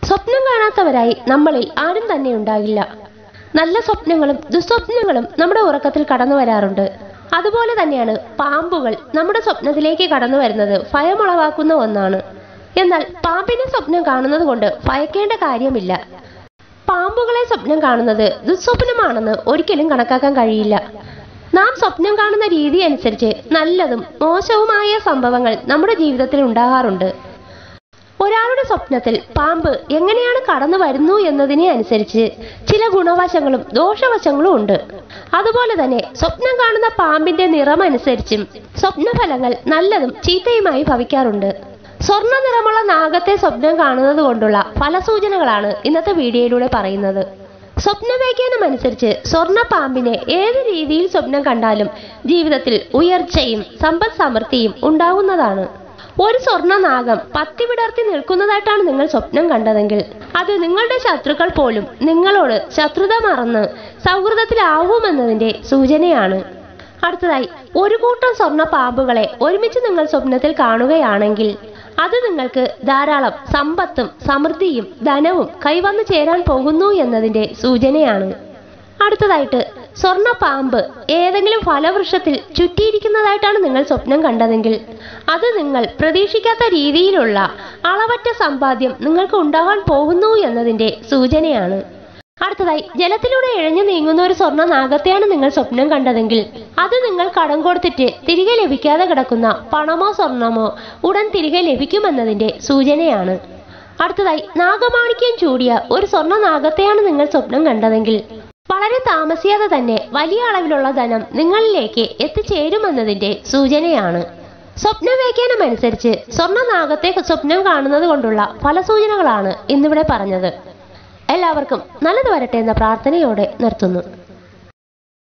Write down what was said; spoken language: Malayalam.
സ്വപ്നം കാണാത്തവരായി നമ്മളിൽ ആരും തന്നെ ഉണ്ടാകില്ല നല്ല സ്വപ്നങ്ങളും ദുസ്വപ്നങ്ങളും നമ്മുടെ ഉറക്കത്തിൽ കടന്നു വരാറുണ്ട് അതുപോലെ തന്നെയാണ് പാമ്പുകൾ നമ്മുടെ സ്വപ്നത്തിലേക്ക് കടന്നു വരുന്നത് ഭയമുളവാക്കുന്ന ഒന്നാണ് എന്നാൽ പാമ്പിനെ സ്വപ്നം കാണുന്നത് കൊണ്ട് ഭയക്കേണ്ട കാര്യമില്ല പാമ്പുകളെ സ്വപ്നം കാണുന്നത് ദുസ്വപ്നമാണെന്ന് ഒരിക്കലും കണക്കാക്കാൻ കഴിയില്ല നാം സ്വപ്നം കാണുന്ന രീതി അനുസരിച്ച് നല്ലതും മോശവുമായ സംഭവങ്ങൾ നമ്മുടെ ജീവിതത്തിൽ ഉണ്ടാകാറുണ്ട് ഒരാളുടെ സ്വപ്നത്തിൽ പാമ്പ് എങ്ങനെയാണ് കടന്നു വരുന്നു എന്നതിനെ അനുസരിച്ച് ചില ഗുണവശങ്ങളും ദോഷവശങ്ങളും ഉണ്ട് അതുപോലെ തന്നെ സ്വപ്നം കാണുന്ന പാമ്പിന്റെ നിറം അനുസരിച്ചും സ്വപ്നഫലങ്ങൾ നല്ലതും ചീത്തയുമായി ഭവിക്കാറുണ്ട് സ്വർണ്ണ നിറമുള്ള നാഗത്തെ സ്വപ്നം കാണുന്നത് കൊണ്ടുള്ള ഫലസൂചനകളാണ് ഇന്നത്തെ വീഡിയോയിലൂടെ പറയുന്നത് സ്വപ്നവ്യാഖ്യാനം അനുസരിച്ച് സ്വർണ്ണ പാമ്പിനെ ഏത് രീതിയിൽ സ്വപ്നം കണ്ടാലും ജീവിതത്തിൽ ഉയർച്ചയും സമ്പദ് സമൃദ്ധിയും ഉണ്ടാവുന്നതാണ് ഒരു സ്വർണ്ണ നാഗം പത്തി വിടർത്തി നിൽക്കുന്നതായിട്ടാണ് നിങ്ങൾ സ്വപ്നം കണ്ടതെങ്കിൽ അത് നിങ്ങളുടെ ശത്രുക്കൾ പോലും നിങ്ങളോട് ശത്രുത മറന്ന് സൗഹൃദത്തിലാവുമെന്നതിന്റെ സൂചനയാണ് അടുത്തതായി ഒരു കൂട്ടം സ്വർണ്ണ പാമ്പുകളെ ഒരുമിച്ച് നിങ്ങൾ സ്വപ്നത്തിൽ കാണുകയാണെങ്കിൽ അത് നിങ്ങൾക്ക് ധാരാളം സമ്പത്തും സമൃദ്ധിയും ധനവും കൈവന്നു ചേരാൻ പോകുന്നു എന്നതിന്റെ സൂചനയാണ് അടുത്തതായിട്ട് സ്വർണ്ണ പാമ്പ് ഏതെങ്കിലും ഫലവൃക്ഷത്തിൽ ചുറ്റിയിരിക്കുന്നതായിട്ടാണ് നിങ്ങൾ സ്വപ്നം കണ്ടതെങ്കിൽ അത് നിങ്ങൾ പ്രതീക്ഷിക്കാത്ത രീതിയിലുള്ള അളവറ്റ സമ്പാദ്യം നിങ്ങൾക്ക് ഉണ്ടാകാൻ പോകുന്നു എന്നതിന്റെ സൂചനയാണ് അടുത്തതായി ജലത്തിലൂടെ ഇഴഞ്ഞു നീങ്ങുന്ന ഒരു സ്വർണ്ണ നാഗത്തെയാണ് നിങ്ങൾ സ്വപ്നം കണ്ടതെങ്കിൽ അത് നിങ്ങൾ കടം കൊടുത്തിട്ട് തിരികെ ലഭിക്കാതെ കിടക്കുന്ന പണമോ സ്വർണമോ ഉടൻ തിരികെ ലഭിക്കുമെന്നതിന്റെ സൂചനയാണ് അടുത്തതായി നാഗമാണിക്യം ചൂടിയ ഒരു സ്വർണ്ണ നാഗത്തെയാണ് നിങ്ങൾ സ്വപ്നം കണ്ടതെങ്കിൽ വളരെ താമസിയാതെ തന്നെ വലിയ അളവിലുള്ള ധനം നിങ്ങളിലേക്ക് എത്തിച്ചേരുമെന്നതിന്റെ സൂചനയാണ് സ്വപ്നവ്യാഖ്യാനം അനുസരിച്ച് സ്വർണ്ണ നാഗത്തെ സ്വപ്നം കാണുന്നത് കൊണ്ടുള്ള ഫലസൂചനകളാണ് ഇന്നിവിടെ പറഞ്ഞത് എല്ലാവർക്കും നല്ലത് വരട്ടെ എന്ന പ്രാർത്ഥനയോടെ നിർത്തുന്നു